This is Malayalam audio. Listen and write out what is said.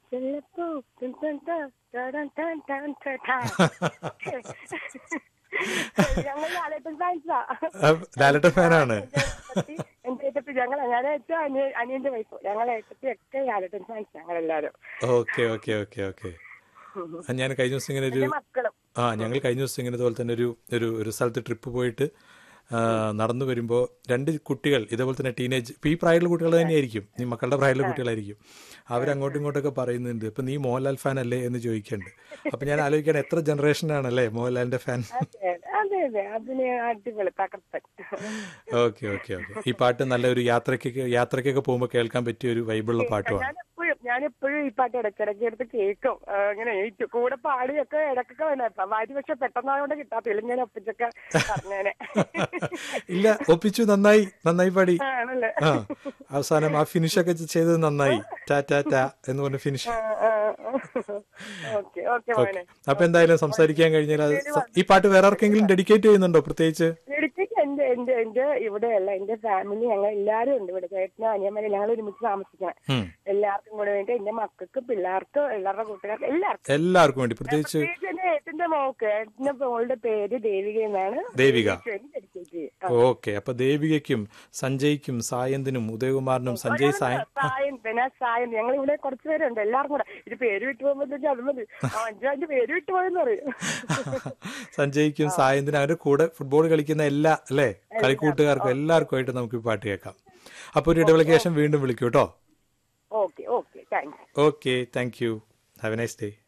ചെല്ലപ്പോ ടുൻ ടുൻ ടാ, ടാടാൻ ടാൻ ടാൻ ടാ ടാ. ഞങ്ങൾ ലാലേട്ടൻ ഫാൻസാ ലാലട്ട ഫാനാണ് എന്റെ ഏട്ടത്തി ഞങ്ങൾ ഞാൻ വെച്ചാൽ അനിയ അനിയന്റെ വൈഫ് ഞങ്ങളെ ഏട്ടത്തി ഒക്കെ ലാലേട്ടൻ ഫാൻസ് ഞങ്ങളെല്ലാരും ഓക്കെ ഓക്കെ ഓക്കെ ഓക്കെ ഞാൻ കഴിഞ്ഞ ദിവസം ഇങ്ങനെ ഒരു എന്റെ മക്കളും ആ ഞങ്ങൾ കഴിഞ്ഞ ദിവസം ഇങ്ങനെ ഇതുപോലെ തന്നെ ഒരു ഒരു ഒരു സ്ഥലത്ത് ട്രിപ്പ് പോയിട്ട് ആ, നടന്നു വരുമ്പോൾ രണ്ട് കുട്ടികൾ ഇതേപോലെ തന്നെ ടീനേജ് ഇപ്പം ഈ പ്രായമുള്ള കുട്ടികൾ തന്നെയായിരിക്കും നീ മക്കളുടെ പ്രായമുള്ള കുട്ടികളായിരിക്കും അവരങ്ങോട്ടും ഇങ്ങോട്ടൊക്കെ പറയുന്നുണ്ട് ഇപ്പം നീ മോഹൻലാൽ ഫാൻ അല്ലേ എന്ന് ചോദിക്കുന്നുണ്ട് അപ്പം ഞാൻ ആലോചിക്കുകയാണ് എത്ര ജനറേഷനാണല്ലേ മോഹൻലാലിന്റെ ഫാൻ അതെ അതെ അതെ അതിന് അടിപൊളി തകർപ്പൻ ഓക്കെ ഓക്കെ ഓക്കെ ഈ പാട്ട് നല്ല ഒരു യാത്രയ്ക്കൊക്കെ യാത്രയ്ക്കൊക്കെ പോകുമ്പോൾ കേൾക്കാൻ പറ്റിയ ഒരു വൈബുള്ള പാട്ടുമാണ് ഞാനെപ്പോഴും ഞാനെപ്പോഴും ഈ പാട്ട് ഇടയ്ക്കിടയ്ക്ക് എടുത്ത് കേൾക്കും ആ, ഇങ്ങനെ ഏറ്റു കൂടെ പാടിയൊക്കെ ഇടയ്ക്കൊക്കെ വേണം വാരി പക്ഷെ പെട്ടെന്നായോണ്ട് കിട്ടാത്തില്ല ഞാൻ ഒപ്പിച്ചൊക്കെ പറഞ്ഞേനെ ഇല്ല ഒപ്പിച്ചു നന്നായി നന്നായി പാടി ആണല്ലേ ആ അവസാനം ആ ഫിനിഷ് ഒക്കെ ചെയ്തത് നന്നായി ടാ ടാ ടാ എന്ന് പറഞ്ഞ ഫിനിഷ് ഓക്കെ ഓക്കെ മോനെ അപ്പൊ എന്തായാലും സംസാരിക്കാൻ കഴിഞ്ഞാൽ അത് സ- ഈ പാട്ട് വേറെ ആർക്കെങ്കിലും ഡെഡിക്കേറ്റ് ചെയ്യുന്നുണ്ടോ പ്രത്യേകിച്ച് ഇടുക്കിക്ക് എന്റെ എന്റെ എന്റെ ഇവിടെയല്ല എന്റെ ഫാമിലി ഞങ്ങൾ എല്ലാരും ഉണ്ട് ഇവിടെ ചേട്ടനും അനിയന്മാരും ഞങ്ങൾ ഒരുമിച്ച് താമസിക്കണം ഉം. എല്ലാവർക്കും കൂടെ വേണ്ടി എന്റെ മക്കൾക്ക് പിള്ളേർക്ക് എല്ലാവരുടെ കൂട്ടുകാർക്ക് എല്ലാവർക്കും എല്ലാവർക്കും വേണ്ടി പ്രത്യേകിച്ച് പ്രത്യേകിച്ച് എന്റെ ഏട്ടന്റെ മോക്ക് ഏട്ടന്റെ മോളുടെ പേര് ദേവിക എന്നാണ് ദേവിക ഡെഡിക്കേറ്റ് ചെയ്യും ഓക്കെ അപ്പൊ ദേവികയ്ക്കും സഞ്ജയ്ക്കും സായന്തിനും ഉദയകുമാറിനും സഞ്ജയ് സായൻ സായൻ പിന്നെ സായൻ ഞങ്ങൾ ഇവിടെ കുറച്ച് പേരുണ്ട് എല്ലാവർക്കും കൂടെ ഇത് പേര് വിട്ടു പോകുമ്പോഴത്തേക്ക് അത് മതി ആ, അഞ്ചു അഞ്ച് പേര് വിട്ടു പോയെന്ന് പറയും സഞ്ജയ്ക്കും സായന്തിനും അവരുടെ കൂടെ ഫുട്ബോൾ കളിക്കുന്ന എല്ലാ അല്ലേ കളിക്കൂട്ടുകാർക്കും എല്ലാവർക്കും ആയിട്ട് നമുക്ക് ഈ പാട്ട് കേൾക്കാം അപ്പൊ ഒരു ഇടവേളയ്ക്ക് ശേഷം വീണ്ടും വിളിക്കൂ കേട്ടോ okay okay thanks okay thank you have a nice day